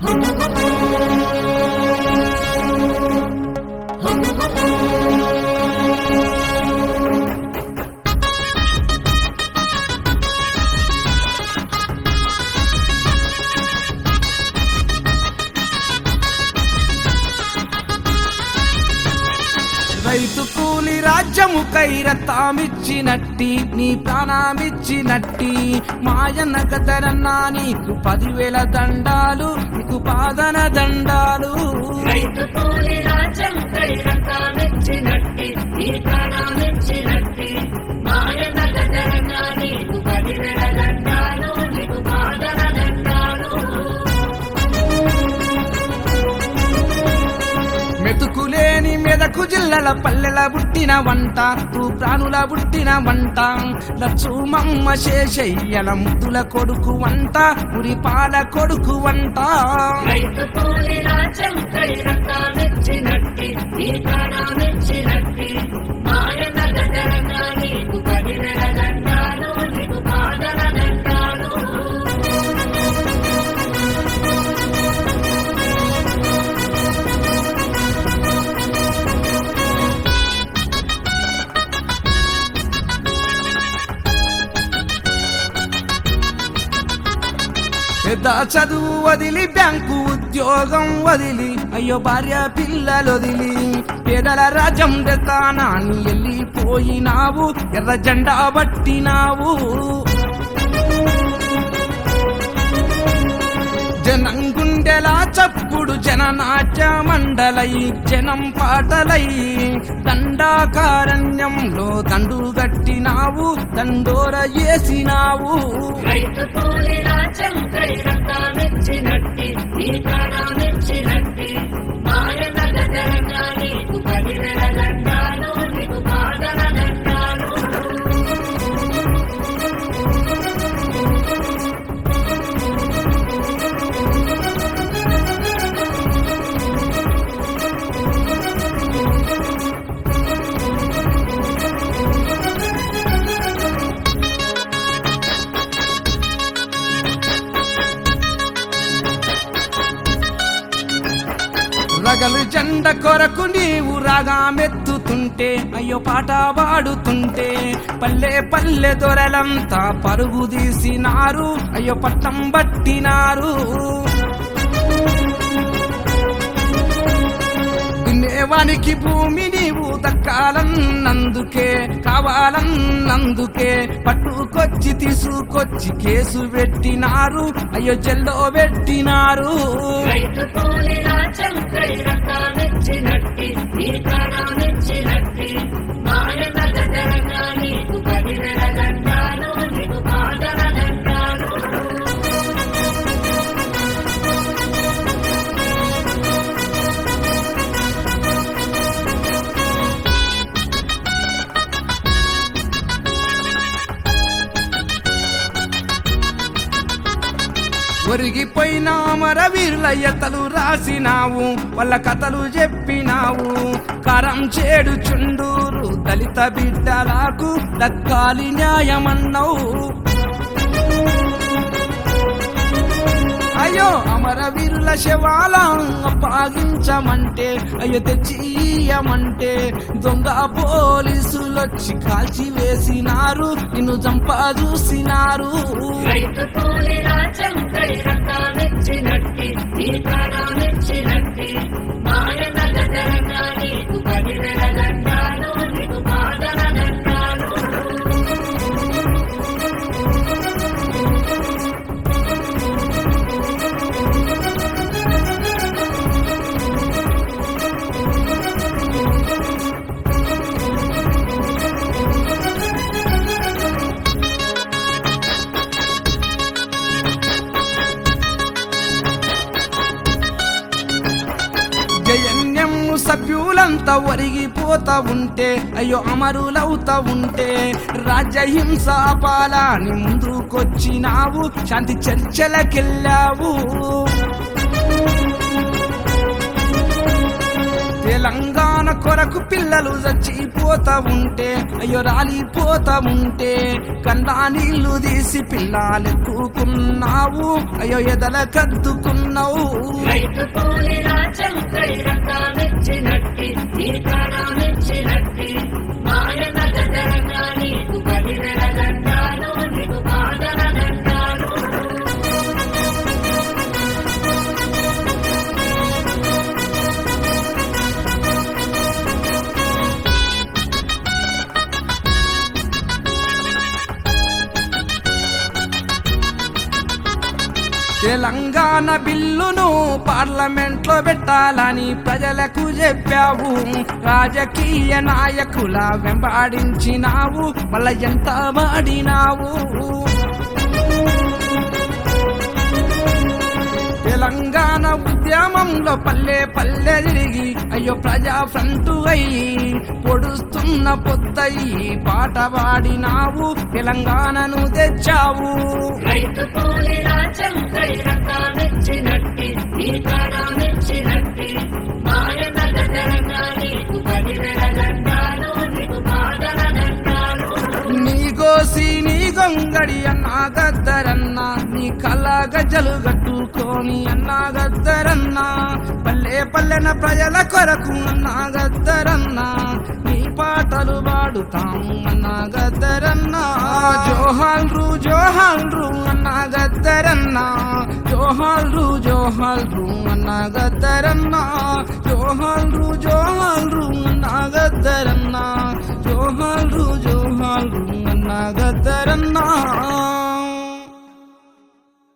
రైతు కూలి రాజ్యము కైరతామిచ్చినట్టి నీ ప్రాణమిచ్చినట్టి మాయన్న కదరన్నా నీకు పదివేల దండాలు నీకు పాదన దండాలు రైతు కూలి రాజ్యం కైరతామిచ్చినట్టి నీ ప్రాణమిచ్చినట్టి మాయన గదరన్నా నీకు పదివేల దండాలు నీకు పాదన దండాలు మెతుకులేని మెదకు జిల్లల పల్లెల పుట్టిన వంట తూ ప్రాణుల పుట్టిన వంట లచ్చుమమ్మ శేషయ్యల ముద్దుల కొడుకు వంట ఉరి పాల కొడుకు వంట రైతు కూలి రాజ్యం కైరతామిచ్చినట్టి నీ ప్రాణమిచ్చినట్టి మాయన గదరన్నా నీకు పదివేల దండాలు నీకు పాదన దండాలు పెద్ద చదువు వదిలి బ్యాంకు ఉద్యోగం వదిలి అయ్యో భార్య పిల్లలు వదిలి పేదల రాజ్యం దెత్తానాన్ని వెళ్ళిపోయినావు ఎర్ర జెండా పట్టినావు జనం గుండెలా చప్పుడు జననాట్య మండలై జనం పాటలై దండాకారణ్యంలో దండు గట్టినావు దండోర చేసినావు రైతు కూలి రాజ్యం కైరతామిచ్చినట్టి నీ ప్రాణమిచ్చినట్టి మాయన గదరన్నా నీకు పదివేల దండాలు నీకు పాదన దండాలు రగలు జెండ కొరకు నీవు రాగా మెత్తుతుంటే అయ్యో పాట పాడుతుంటే పల్లె పల్లె దొరలంతా పరుగు తీసినారు అయ్యో పట్టం పట్టినారు దున్నేవానికి భూమి నీవు దక్కాలన్నందుకే కావాలన్నందుకే పట్టుకొచ్చి తీసుకొచ్చి కేసు పెట్టినారు అయ్యో జెల్లో పెట్టినారు రైతు కూలి రాజ్యం కైరతామిచ్చినట్టి నీ ప్రాణమిచ్చినట్టి మాయన గదరన్నా నీకు పదివేల దండాలు నీకు పాదన దండాలు ఒరిగిపోయిన అమర వీరుల ఎత్తలు రాసినావు వాళ్ళ కథలు చెప్పినావు కరం చేడు చుండూరు దళిత బిడ్డలకు దక్కాలి న్యాయమన్నావు అయ్యో అమరవీరుల శవాల అప్పగించమంటే అయ్యో తెచ్చియమంటే దొంగ పోలీసులొచ్చి కాల్చి వేసినారు నిన్ను చంపా చూసినారు రైతు కూలి రాజ్యం కైరతామిచ్చినట్టి నీ ప్రాణమిచ్చినట్టి మాయన గదరన్నా నీకు పదివేల దండాలు నీకు పాదన దండాలు జయన్యం సభ్యులంతా ఒరిగిపోతా ఉంటే అయ్యో అమరులవుతా ఉంటే రాజ్యహింస పాలాని ముందుకొచ్చినావు శాంతి చర్చలకెళ్ళావు తెలంగాణ కొరకు పిల్లలు చచ్చిపోతా ఉంటే అయ్యో రాలిపోతా ఉంటే కండా నీళ్లు తీసి పిల్లలెక్కుకున్నావు అయ్యో ఎదల కద్దుకున్నావు రైతు కూలి రాచంకడి రకాలిచ్చినట్టి నీ ప్రాణమిచ్చినట్టి మాయన గదరంగా నీకు పదివేల దండాలు నీకు బాధల దండాలు తెలంగాణ బిల్లును పార్లమెంట్ లో పెట్టాలని ప్రజలకు చెప్పావు రాజకీయ నాయకుల వెంబాడించినావు మళ్ళ ఎంత వాడినావు తెలంగాణ ఉద్యమంలో పల్లె పల్లె తిరిగి అయ్యో ప్రజా ఫ్రంట్ అయ్యి పొడుస్తున్న పొద్దయి పాట పాడినావు తెలంగాణను తెచ్చావు రైతు కూలి రాచంకడి రకాలిచ్చినట్టి నీ ప్రాణమిచ్చినట్టి మాయన గదరంగా నీకు పదివేల దండాలు నీకు బాధల దండాలు నీ గోసి నీ గొంగడి అన్నా గద్దరన్న నీ కళ్ళ గజ్జలు కట్టుకొని అన్నా గద్దరన్న పల్లె పల్లెన ప్రజల కొరకు అన్నా గద్దరన్న నీ పాటలు పాడుతాము అన్నా గద్దరన్న జోహాల్రు జోహాల్రు అన్నా గద్దరన్న జోహాల్రు జోహాల్రు అన్నా గద్దరన్న జోహాల్రు జోహాల్రు అన్నా గద్దరన్న జోహాల్రు జోహాల్రు అన్నా గద్దరన్నా